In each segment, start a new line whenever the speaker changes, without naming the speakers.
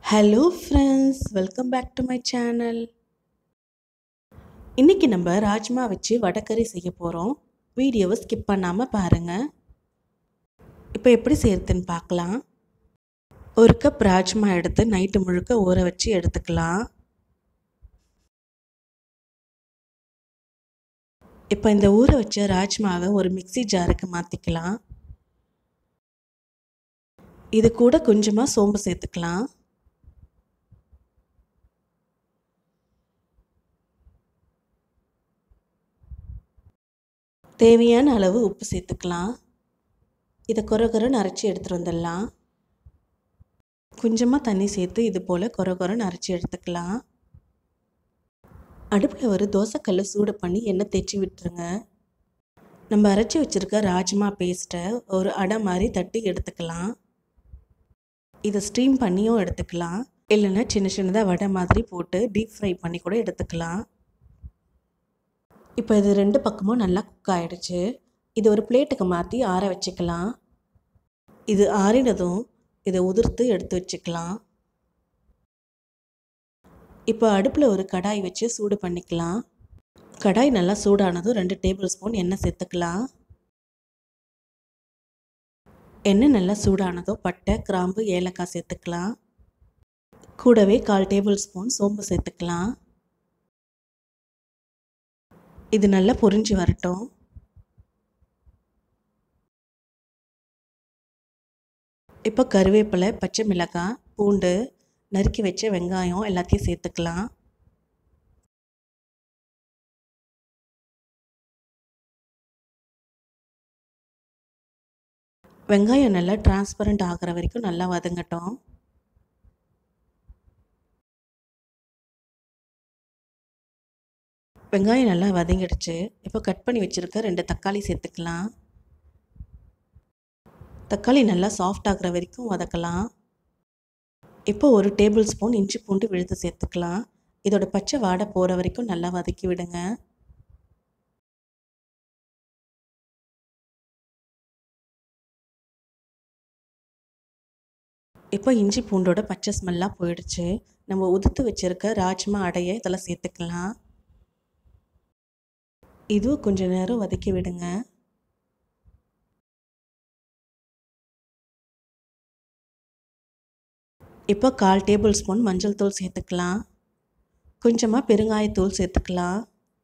hello friends welcome back to my channel இன்றைக்கி நம்ம ராஜ்மா வச்சு வடக்கறி செய்ய போகிறோம் வீடியோவை ஸ்கிப் பண்ணாமல் பாருங்கள் இப்போ எப்படி செய்யறதுன்னு பார்க்கலாம் ஒரு கப் ராஜ்மா எடுத்து நைட்டு முழுக்க ஊற வச்சு எடுத்துக்கலாம் இப்போ இந்த ஊற வச்ச ராஜ்மாவை ஒரு மிக்சி ஜாருக்கு மாற்றிக்கலாம் இது கூட கொஞ்சமாக சோம்பு சேர்த்துக்கலாம் தேவையான அளவு உப்பு சேர்த்துக்கலாம் இதை குறை குறைன்னு அரைச்சி எடுத்துகிட்டு வந்துடலாம் கொஞ்சமாக தண்ணி சேர்த்து இது போல் குறை குறைன்னு அரைச்சி எடுத்துக்கலாம் அடுப்பில் ஒரு தோசைக்கல்லை சூடு பண்ணி எண்ணெய் தேய்ச்சி விட்டுருங்க நம்ம அரைச்சி வச்சுருக்க ராஜ்மா பேஸ்ட்டை ஒரு அடை மாதிரி தட்டி எடுத்துக்கலாம் இதை ஸ்டீம் பண்ணியும் எடுத்துக்கலாம் இல்லைன்னா சின்ன சின்னதாக வடை மாதிரி போட்டு டீப் ஃப்ரை பண்ணி கூட எடுத்துக்கலாம் இப்போ இது ரெண்டு பக்கமும் நல்லா குக் ஆகிடுச்சு இது ஒரு பிளேட்டுக்கு மாற்றி ஆற வச்சுக்கலாம் இது ஆறினதும் இதை உதிர்த்து எடுத்து வச்சுக்கலாம் இப்போ அடுப்பில் ஒரு கடாய் வச்சு சூடு பண்ணிக்கலாம் கடாய் நல்லா சூடானதும் ரெண்டு டேபிள் ஸ்பூன் எண்ணெய் சேர்த்துக்கலாம் எண்ணெய் நல்லா சூடானதோ பட்டை கிராம்பு ஏலக்காய் சேர்த்துக்கலாம் கூடவே கால் டேபிள் ஸ்பூன் சோம்பு சேர்த்துக்கலாம் இது நல்லா பொரிஞ்சு வரட்டும் இப்போ கருவேப்பிலை பச்சை மிளகாய் பூண்டு நறுக்கி வச்ச வெங்காயம் எல்லாத்தையும் சேர்த்துக்கலாம் வெங்காயம் நல்லா டிரான்ஸ்பரண்ட் ஆகிற வரைக்கும் நல்லா வதங்கட்டும் வெங்காயம் நல்லா வதங்கிடுச்சு இப்போ கட் பண்ணி வச்சுருக்க ரெண்டு தக்காளி சேர்த்துக்கலாம் தக்காளி நல்லா சாஃப்ட் ஆகிற வரைக்கும் வதக்கலாம் இப்போ ஒரு டேபிள் ஸ்பூன் இஞ்சி பூண்டு விழுது சேர்த்துக்கலாம் இதோட பச்சை வாடை போகிற வரைக்கும் நல்லா வதக்கி விடுங்க இப்போ இஞ்சி பூண்டோட பச்சை ஸ்மெல்லாம் போயிடுச்சு நம்ம உதுத்து வச்சுருக்க ராஜ்மா அடையை இதில் சேர்த்துக்கலாம் இதுவும் கொஞ்ச நேரம் வதக்கி விடுங்க இப்போ கால் டேபிள் ஸ்பூன் மஞ்சள் தூள் சேர்த்துக்கலாம் கொஞ்சமாக பெருங்காயத்தூள் சேர்த்துக்கலாம்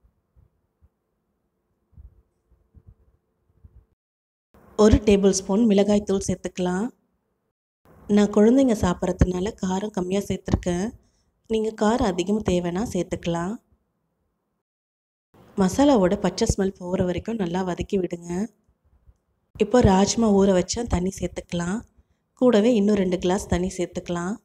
ஒரு டேபிள் ஸ்பூன் மிளகாய்த்தூள் சேர்த்துக்கலாம் நான் குழந்தைங்க சாப்பிட்றதுனால காரம் கம்மியாக சேர்த்துருக்கேன் நீங்கள் காரம் அதிகமாக தேவைன்னா சேர்த்துக்கலாம் மசாலாவோட பச்சை ஸ்மெல் போகிற வரைக்கும் நல்லா வதக்கி விடுங்க இப்போ ராஜ்மா ஊற வச்சா தண்ணி சேர்த்துக்கலாம் கூடவே இன்னும் ரெண்டு கிளாஸ் தண்ணி சேர்த்துக்கலாம்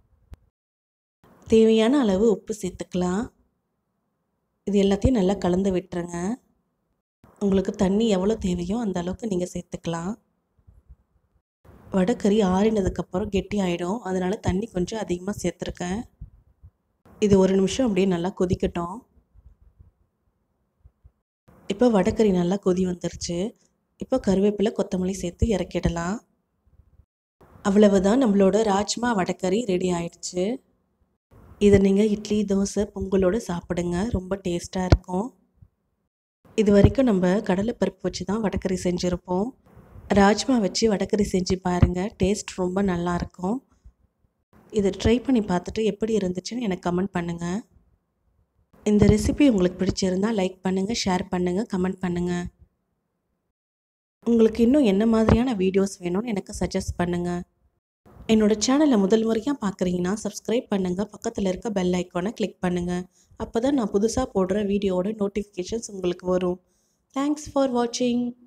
தேவையான அளவு உப்பு சேர்த்துக்கலாம் இது எல்லாத்தையும் நல்லா கலந்து விட்டுருங்க உங்களுக்கு தண்ணி எவ்வளோ தேவையோ அந்த அளவுக்கு நீங்கள் சேர்த்துக்கலாம் வடக்கறி ஆறினதுக்கப்புறம் கெட்டி ஆகிடும் அதனால் தண்ணி கொஞ்சம் அதிகமாக சேர்த்துருக்கேன் இது ஒரு நிமிஷம் அப்படியே நல்லா கொதிக்கட்டும் இப்போ வடக்கறி நல்லா கொதி வந்துருச்சு இப்போ கருவேப்பிலை கொத்தமல்லி சேர்த்து இறக்கிடலாம் அவ்வளவுதான் நம்மளோட ராஜ்மா வடக்கறி ரெடி ஆயிடுச்சு இதை நீங்கள் இட்லி தோசை பொங்கலோடு சாப்பிடுங்க ரொம்ப டேஸ்ட்டாக இருக்கும் இது வரைக்கும் நம்ம கடலைப்பருப்பு வச்சு தான் வடக்கறி செஞ்சுருப்போம் ராஜ்மா வச்சு வடக்கறி செஞ்சு பாருங்கள் டேஸ்ட் ரொம்ப நல்லாயிருக்கும் இதை ட்ரை பண்ணி பார்த்துட்டு எப்படி இருந்துச்சுன்னு எனக்கு கமெண்ட் பண்ணுங்கள் இந்த ரெசிபி உங்களுக்கு பிடிச்சிருந்தால் லைக் பண்ணுங்கள் ஷேர் பண்ணுங்கள் கமெண்ட் பண்ணுங்கள் உங்களுக்கு இன்னும் என்ன மாதிரியான வீடியோஸ் வேணும்னு எனக்கு சஜஸ்ட் பண்ணுங்கள் என்னோடய சேனலை முதல் முறையாக பார்க்குறீங்கன்னா சப்ஸ்கிரைப் பண்ணுங்கள் பக்கத்தில் இருக்க பெல் ஐக்கானை கிளிக் பண்ணுங்கள் அப்போ தான் நான் புதுசாக போடுற வீடியோவோட நோட்டிஃபிகேஷன்ஸ் உங்களுக்கு வரும் தேங்க்ஸ் ஃபார் வாட்சிங்